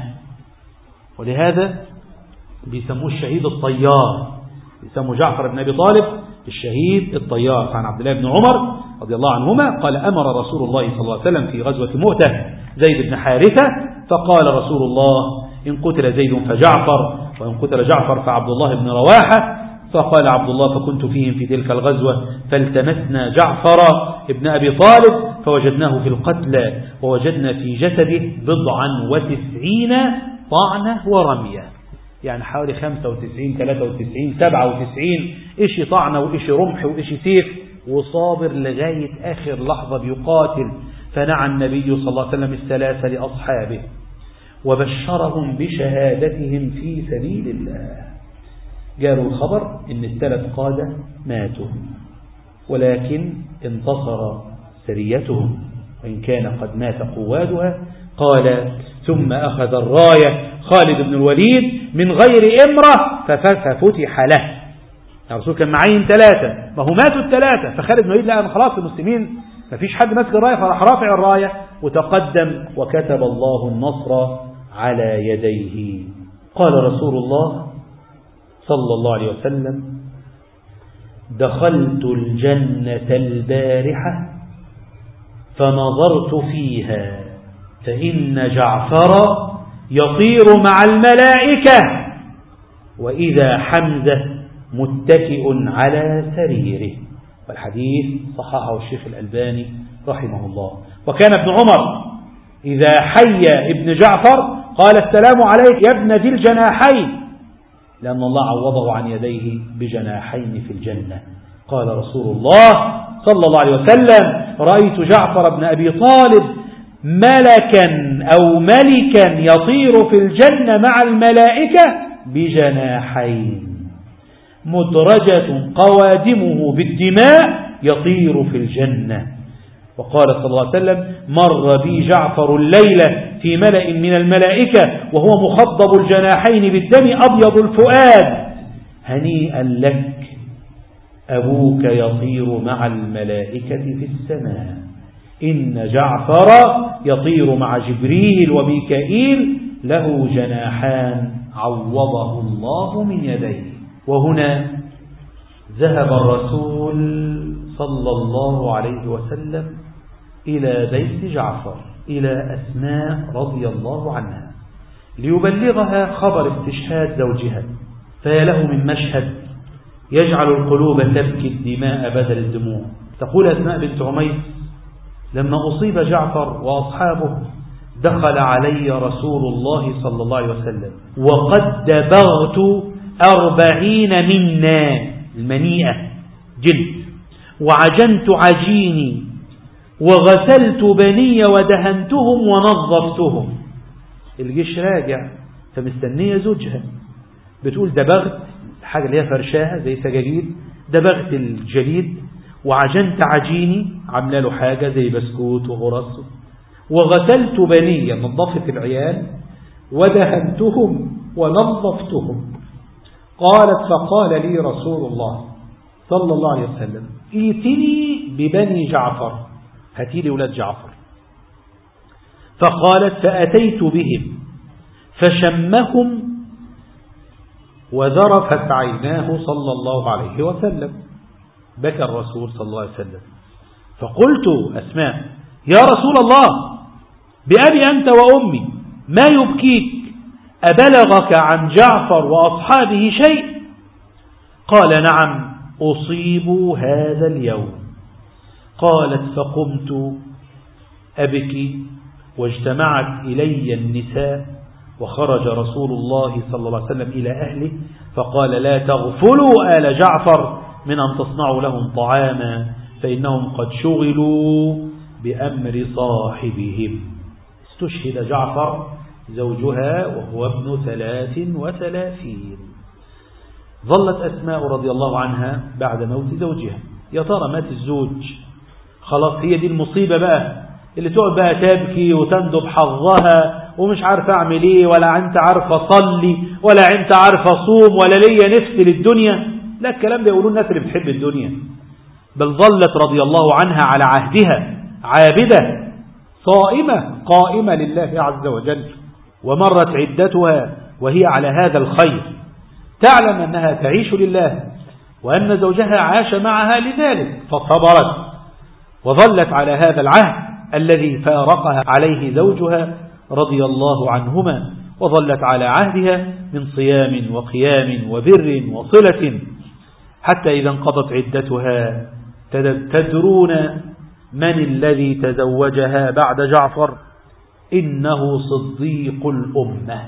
ولهذا بيسموه الشهيد الطيار بيسموه جعفر بن أبي طالب الشهيد الطيار عن عبد الله بن عمر رضي الله عنهما قال أمر رسول الله صلى الله عليه وسلم في غزوة مؤتة زيد بن حارثة فقال رسول الله إن قتل زيد فجعفر وإن قتل جعفر فعبد الله بن رواحة فقال عبد الله فكنت فيهم في تلك الغزوة فالتمسنا جعفر ابن أبي طالب فوجدناه في القتلى ووجدنا في جسده بضعا وتسعين طعنة ورمية يعني حوالي 95 93 97 إشي طعنة وإشي رمح وإشي سيف وصابر لغاية آخر لحظة بيقاتل فنعى النبي صلى الله عليه وسلم الثلاثة لأصحابه وبشرهم بشهادتهم في سبيل الله جاءوا الخبر ان الثلاث قادة ماتوا ولكن انتصر سريتهم وإن كان قد مات قوادها قال ثم أخذ الراية خالد بن الوليد من غير إمرة ففتح له الرسول كان معين ثلاثة ما هو ماتوا الثلاثة فخالد بن الوليد لقى خلاص المسلمين ما فيش حد ماسك الراية فراح رافع الراية وتقدم وكتب الله النصر على يديه قال رسول الله صلى الله عليه وسلم دخلت الجنة البارحة فنظرت فيها فإن جعفر يطير مع الملائكة وإذا حمزة متكئ على سريره والحديث صححه الشيخ الألباني رحمه الله وكان ابن عمر إذا حي ابن جعفر قال السلام عليك يا ابن ذي الجناحين لأن الله عوضه عن يديه بجناحين في الجنة قال رسول الله صلى الله عليه وسلم رأيت جعفر بن أبي طالب ملكا أو ملكا يطير في الجنة مع الملائكة بجناحين مدرجة قوادمه بالدماء يطير في الجنة وقال صلى الله عليه وسلم مر بي جعفر الليلة في ملأ من الملائكة وهو مخضب الجناحين بالدم أبيض الفؤاد هنيئا لك أبوك يطير مع الملائكة في السماء إن جعفر يطير مع جبريل وميكائيل له جناحان عوضه الله من يديه وهنا ذهب الرسول صلى الله عليه وسلم إلى بيت جعفر إلى أسماء رضي الله عنها ليبلغها خبر استشهاد زوجها فيا له من مشهد يجعل القلوب تبكي الدماء بدل الدموع تقول أسماء بنت عميس لما أصيب جعفر وأصحابه دخل علي رسول الله صلى الله عليه وسلم وقد دبغت أربعين منا المنيئة جلد وعجنت عجيني وغسلت بني ودهنتهم ونظفتهم الجيش راجع فمستنية زوجها بتقول دبغت حاجة اللي هي فرشاها زي سجاجيد دبغت الجليد وعجنت عجيني عامله له حاجة زي بسكوت وغرس وغسلت بني نظفت العيال ودهنتهم ونظفتهم قالت فقال لي رسول الله صلى الله عليه وسلم ائتني ببني جعفر هاتي لي ولاد جعفر فقالت فأتيت بهم فشمهم وذرفت عيناه صلى الله عليه وسلم بكى الرسول صلى الله عليه وسلم فقلت أسماء يا رسول الله بأبي أنت وأمي ما يبكيك أبلغك عن جعفر وأصحابه شيء قال نعم أصيبوا هذا اليوم قالت فقمت أبكي واجتمعت إلي النساء وخرج رسول الله صلى الله عليه وسلم إلى أهله فقال لا تغفلوا آل جعفر من أن تصنعوا لهم طعاما فإنهم قد شغلوا بأمر صاحبهم استشهد جعفر زوجها وهو ابن ثلاث وثلاثين ظلت أسماء رضي الله عنها بعد موت زوجها يا ترى مات الزوج خلاص هي دي المصيبة بقى اللي تقعد بقى تبكي وتندب حظها ومش عارفة اعمل ايه ولا انت عارفة صلي ولا انت عارفة صوم ولا ليا نفس للدنيا لا الكلام ده يقولون الناس اللي بتحب الدنيا بل ظلت رضي الله عنها على عهدها عابدة صائمة قائمة لله عز وجل ومرت عدتها وهي على هذا الخير تعلم أنها تعيش لله وأن زوجها عاش معها لذلك فصبرت وظلت على هذا العهد الذي فارقها عليه زوجها رضي الله عنهما وظلت على عهدها من صيام وقيام وبر وصلة حتى إذا انقضت عدتها تدرون من الذي تزوجها بعد جعفر إنه صديق الأمة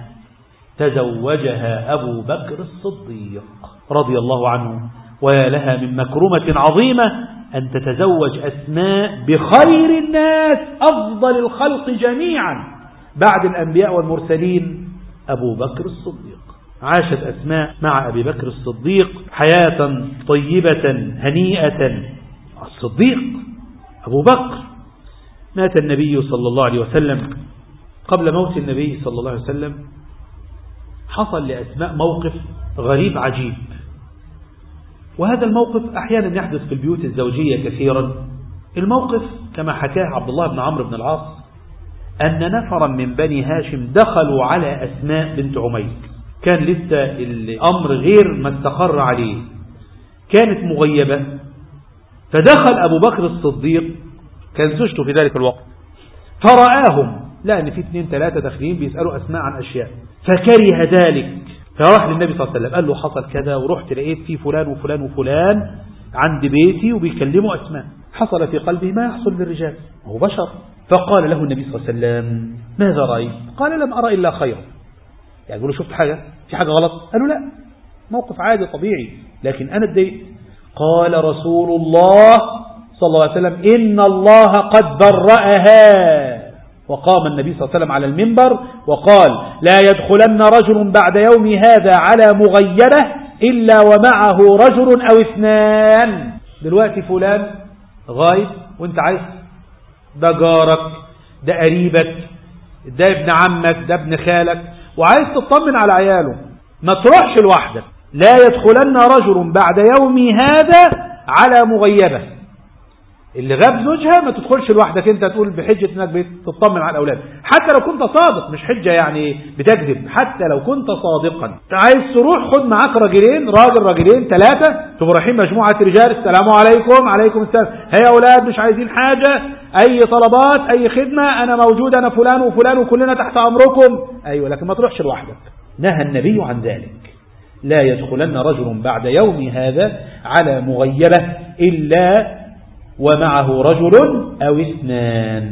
تزوجها أبو بكر الصديق رضي الله عنه ويا لها من مكرمة عظيمة أن تتزوج أسماء بخير الناس أفضل الخلق جميعا بعد الأنبياء والمرسلين أبو بكر الصديق عاشت أسماء مع أبي بكر الصديق حياة طيبة هنيئة الصديق أبو بكر مات النبي صلى الله عليه وسلم قبل موت النبي صلى الله عليه وسلم حصل لأسماء موقف غريب عجيب وهذا الموقف أحيانا يحدث في البيوت الزوجية كثيرا الموقف كما حكاه عبد الله بن عمرو بن العاص أن نفرا من بني هاشم دخلوا على أسماء بنت عميس كان لسه الأمر غير ما استقر عليه كانت مغيبة فدخل أبو بكر الصديق كان زوجته في ذلك الوقت فرآهم لا أن في اثنين ثلاثة داخلين بيسألوا أسماء عن أشياء فكره ذلك فراح للنبي صلى الله عليه وسلم قال له حصل كذا ورحت لقيت في فلان وفلان وفلان عند بيتي وبيكلموا أسماء حصل في قلبي ما يحصل للرجال هو بشر فقال له النبي صلى الله عليه وسلم ماذا رأيت قال لم أرى إلا خيرا يعني يقول له شفت حاجة في حاجة غلط قالوا لا موقف عادي طبيعي لكن أنا اتضايقت قال رسول الله صلى الله عليه وسلم إن الله قد برأها وقام النبي صلى الله عليه وسلم على المنبر وقال لا يدخلن رجل بعد يوم هذا على مغيبة إلا ومعه رجل أو اثنان دلوقتي فلان غايب وانت عايز ده جارك ده قريبك ده ابن عمك ده ابن خالك وعايز تطمن على عياله ما تروحش لوحدك لا يدخلن رجل بعد يوم هذا على مغيبة اللي غاب زوجها ما تدخلش لوحدك انت تقول بحجة انك بتطمن على الاولاد حتى لو كنت صادق مش حجة يعني بتكذب حتى لو كنت صادقا عايز تروح خد معاك راجلين راجل راجلين ثلاثة تبقوا رايحين مجموعة رجال السلام عليكم عليكم السلام هيا اولاد مش عايزين حاجة اي طلبات اي خدمة انا موجود انا فلان وفلان وكلنا تحت امركم ايوه لكن ما تروحش لوحدك نهى النبي عن ذلك لا يدخلن رجل بعد يوم هذا على مغيبة إلا ومعه رجل أو اثنان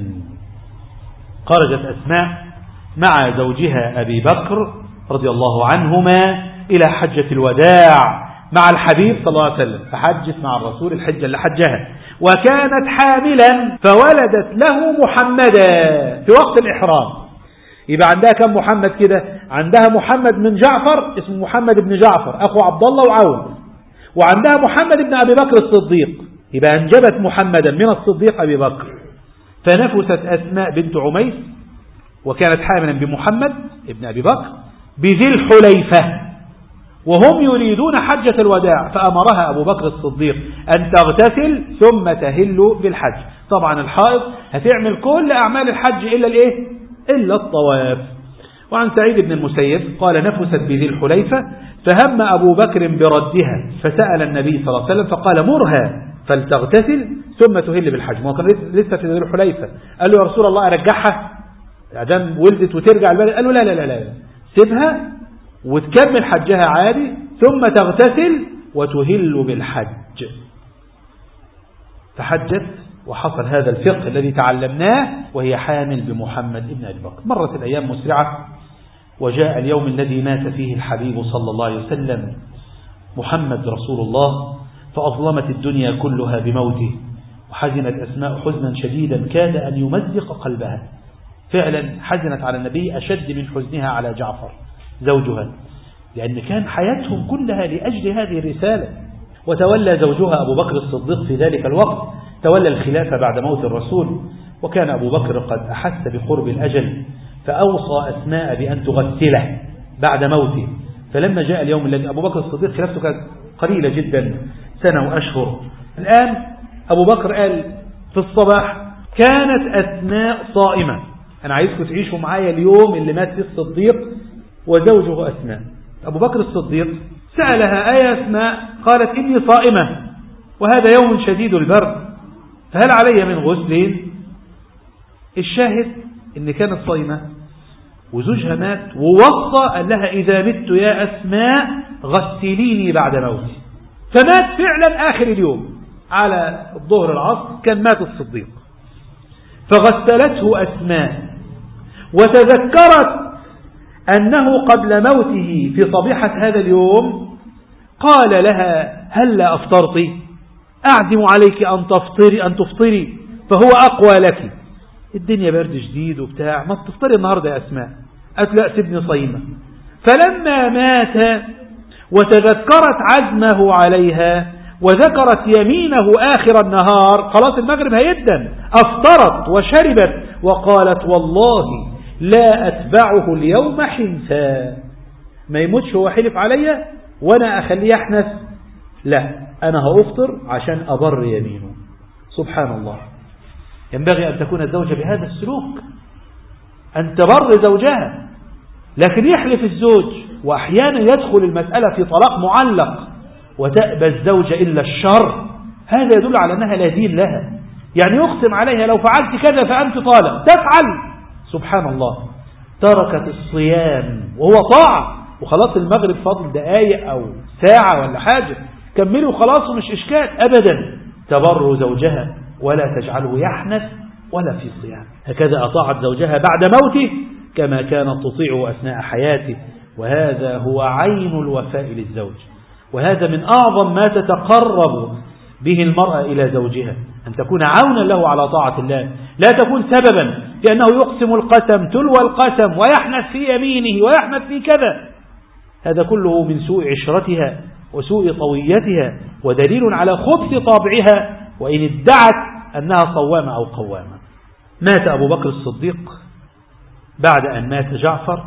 خرجت أسماء مع زوجها أبي بكر رضي الله عنهما إلى حجة الوداع مع الحبيب صلى الله عليه وسلم فحجت مع الرسول الحجة اللي حجها وكانت حاملا فولدت له محمدا في وقت الإحرام يبقى عندها كم محمد كده عندها محمد من جعفر اسمه محمد بن جعفر أخو عبد الله وعون وعندها محمد بن أبي بكر الصديق يبقى أنجبت محمدا من الصديق أبي بكر فنفست أسماء بنت عميس وكانت حاملا بمحمد ابن أبي بكر بذي الحليفة وهم يريدون حجة الوداع فأمرها أبو بكر الصديق أن تغتسل ثم تهل بالحج طبعا الحائض هتعمل كل أعمال الحج إلا الإيه؟ إلا الطواف وعن سعيد بن المسيب قال نفست بذي الحليفة فهم أبو بكر بردها فسأل النبي صلى الله عليه وسلم فقال مرها فلتغتسل ثم تهل بالحج ما كان لسه في ذي الحليفة قال له يا رسول الله أرجعها أدام ولدت وترجع البلد قال له لا لا لا لا سيبها وتكمل حجها عادي ثم تغتسل وتهل بالحج فحجت وحصل هذا الفقه الذي تعلمناه وهي حامل بمحمد ابن أبي بكر مرت الأيام مسرعة وجاء اليوم الذي مات فيه الحبيب صلى الله عليه وسلم محمد رسول الله فأظلمت الدنيا كلها بموته وحزنت أسماء حزنا شديدا كاد أن يمزق قلبها فعلا حزنت على النبي أشد من حزنها على جعفر زوجها لأن كان حياتهم كلها لأجل هذه الرسالة وتولى زوجها أبو بكر الصديق في ذلك الوقت تولى الخلافة بعد موت الرسول وكان أبو بكر قد أحس بقرب الأجل فأوصى أسماء بأن تغسله بعد موته فلما جاء اليوم الذي أبو بكر الصديق خلافته كانت قليلة جدا سنة وأشهر الآن أبو بكر قال في الصباح كانت أسماء صائمة أنا عايزكم تعيشوا معايا اليوم اللي مات فيه الصديق وزوجه أسماء أبو بكر الصديق سألها أي أسماء قالت إني صائمة وهذا يوم شديد البرد فهل علي من غسل الشاهد إن كانت صائمة وزوجها مات ووصى قال لها إذا مت يا أسماء غسليني بعد موتي فمات فعلا آخر اليوم على الظهر العصر كان مات الصديق فغسلته أسماء وتذكرت أنه قبل موته في صبيحة هذا اليوم قال لها هل لا أفطرت أعزم عليك أن تفطري, أن تفطري فهو أقوى لك الدنيا برد شديد وبتاع ما تفطري النهاردة يا أسماء قالت لا سيبني صيمة فلما مات وتذكرت عزمه عليها وذكرت يمينه آخر النهار خلاص المغرب هيدا أفطرت وشربت وقالت والله لا أتبعه اليوم حنثا ما يموتش هو حلف عليا وأنا أخليه يحنث لا أنا هأفطر عشان أبر يمينه سبحان الله ينبغي أن تكون الزوجة بهذا السلوك أن تبر زوجها لكن يحلف الزوج وأحيانا يدخل المسألة في طلاق معلق وتأبى الزوجة إلا الشر هذا يدل على أنها لا دين لها يعني يقسم عليها لو فعلت كذا فأنت طالق تفعل سبحان الله تركت الصيام وهو طاعة وخلاص المغرب فاضل دقايق أو ساعة ولا حاجة كملوا خلاص ومش إشكال أبدا تبر زوجها ولا تجعله يحنث ولا في صيام هكذا أطاعت زوجها بعد موته كما كانت تطيعه أثناء حياته وهذا هو عين الوفاء للزوج وهذا من أعظم ما تتقرب به المرأة إلى زوجها أن تكون عونا له على طاعة الله لا تكون سببا في أنه يقسم القسم تلو القسم ويحنث في يمينه ويحنث في كذا هذا كله من سوء عشرتها وسوء طويتها ودليل على خبث طابعها وإن ادعت أنها صوامة أو قوامة مات أبو بكر الصديق بعد أن مات جعفر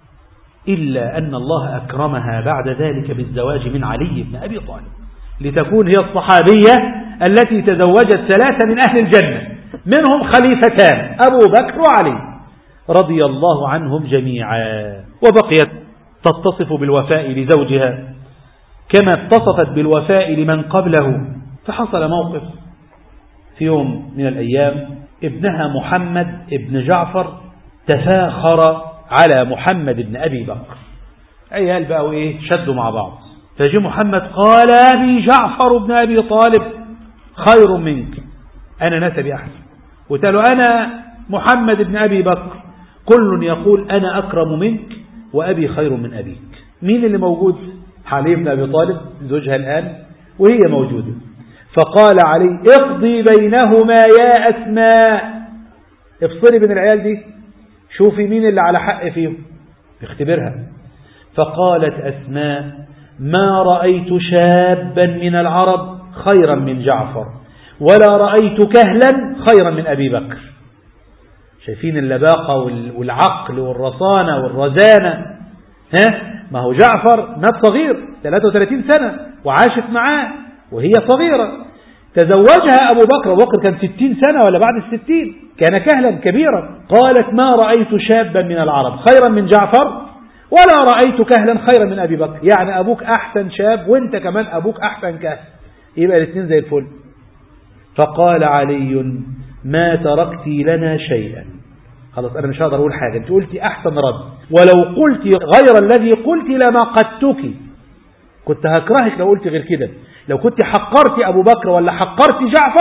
إلا أن الله أكرمها بعد ذلك بالزواج من علي بن أبي طالب لتكون هي الصحابية التي تزوجت ثلاثة من أهل الجنة منهم خليفتان أبو بكر وعلي رضي الله عنهم جميعا وبقيت تتصف بالوفاء لزوجها كما اتصفت بالوفاء لمن قبله فحصل موقف في يوم من الأيام ابنها محمد ابن جعفر تفاخر على محمد بن أبي بكر عيال بقوا إيه شدوا مع بعض فجي محمد قال أبي جعفر بن أبي طالب خير منك أنا نسبي أحسن قلت له أنا محمد بن أبي بكر كل يقول أنا أكرم منك وأبي خير من أبيك مين اللي موجود علي بن أبي طالب زوجها الآن وهي موجودة فقال علي اقضي بينهما يا أسماء افصلي بين العيال دي شوفي مين اللي على حق فيهم اختبرها فقالت أسماء ما رأيت شابا من العرب خيرا من جعفر ولا رأيت كهلا خيرا من أبي بكر شايفين اللباقة والعقل والرصانة والرزانة ها ما هو جعفر مات صغير 33 سنة وعاشت معاه وهي صغيرة تزوجها أبو بكر أبو بكر كان 60 سنة ولا بعد الستين كان كهلا كبيرا قالت ما رأيت شابا من العرب خيرا من جعفر ولا رأيت كهلا خيرا من أبي بكر يعني أبوك أحسن شاب وانت كمان أبوك أحسن كهل يبقى الاثنين زي الفل فقال علي ما تركت لنا شيئا خلاص أنا مش هقدر أقول حاجة أنت قلتي أحسن رد ولو قلت غير الذي قلت لما قدتك كنت هكرهك لو قلت غير كده لو كنت حقرت أبو بكر ولا حقرت جعفر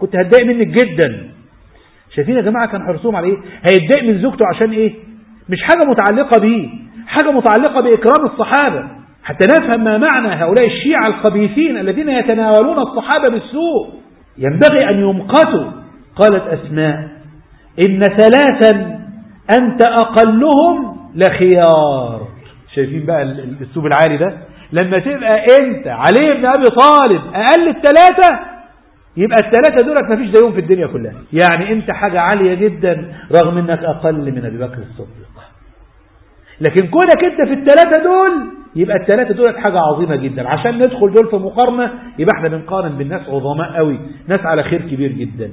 كنت هتضايق منك جدا شايفين يا جماعة كان حرصهم على ايه هيتضايق من زوجته عشان ايه مش حاجة متعلقة بيه حاجة متعلقة بإكرام الصحابة حتى نفهم ما معنى هؤلاء الشيعة الخبيثين الذين يتناولون الصحابة بالسوء ينبغي أن يمقتوا قالت أسماء إن ثلاثا أنت أقلهم لخيار شايفين بقى الأسلوب العالي ده لما تبقى أنت علي بن أبي طالب أقل الثلاثة يبقى الثلاثة دولك ما فيش زيهم في الدنيا كلها يعني أنت حاجة عالية جدا رغم أنك أقل من أبي بكر الصديق لكن كونك أنت في الثلاثة دول يبقى الثلاثة دولت حاجة عظيمة جدا عشان ندخل دول في مقارنة يبقى احنا بنقارن بالناس عظماء قوي ناس على خير كبير جدا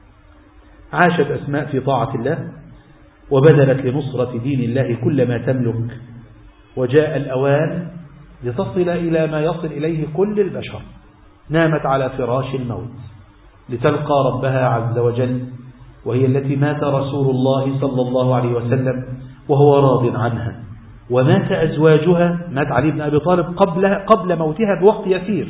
عاشت أسماء في طاعة الله وبذلت لنصرة دين الله كل ما تملك وجاء الأوان لتصل إلى ما يصل إليه كل البشر نامت على فراش الموت لتلقى ربها عز وجل وهي التي مات رسول الله صلى الله عليه وسلم وهو راض عنها ومات أزواجها مات علي بن أبي طالب قبل, قبل موتها بوقت يسير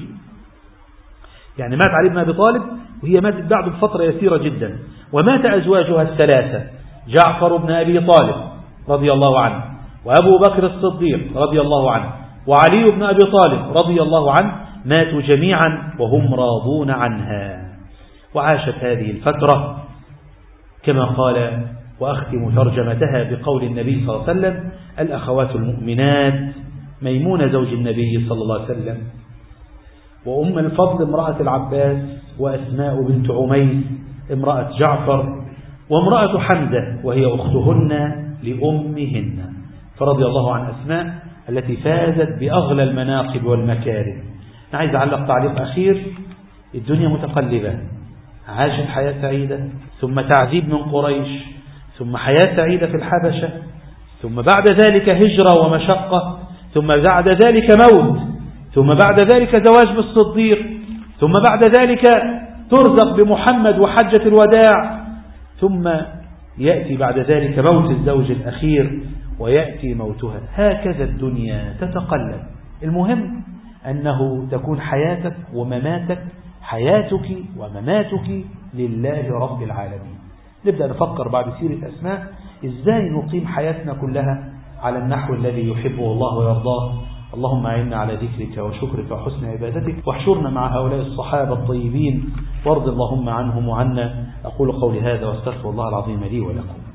يعني مات علي بن أبي طالب وهي ماتت بعد بفترة يسيرة جدا ومات أزواجها الثلاثة جعفر بن أبي طالب رضي الله عنه وأبو بكر الصديق رضي الله عنه وعلي بن أبي طالب رضي الله عنه ماتوا جميعا وهم راضون عنها وعاشت هذه الفترة كما قال وأختم ترجمتها بقول النبي صلى الله عليه وسلم الأخوات المؤمنات ميمونة زوج النبي صلى الله عليه وسلم وأم الفضل امرأة العباس وأسماء بنت عميس امرأة جعفر وامرأة حمزة وهي أختهن لأمهن فرضي الله عن أسماء التي فازت بأغلى المناقب والمكارم أنا عايز أعلق تعليق أخير الدنيا متقلبة عاشت حياة سعيدة ثم تعذيب من قريش ثم حياة سعيدة في الحبشة ثم بعد ذلك هجرة ومشقة ثم بعد ذلك موت ثم بعد ذلك زواج بالصديق ثم بعد ذلك ترزق بمحمد وحجة الوداع ثم يأتي بعد ذلك موت الزوج الأخير ويأتي موتها هكذا الدنيا تتقلب المهم أنه تكون حياتك ومماتك حياتك ومماتك لله رب العالمين نبدأ نفكر بعد سيرة أسماء إزاي نقيم حياتنا كلها على النحو الذي يحبه الله ويرضاه اللهم أعنا على ذكرك وشكرك وحسن عبادتك واحشرنا مع هؤلاء الصحابة الطيبين وارض اللهم عنهم وعنا أقول قولي هذا واستغفر الله العظيم لي ولكم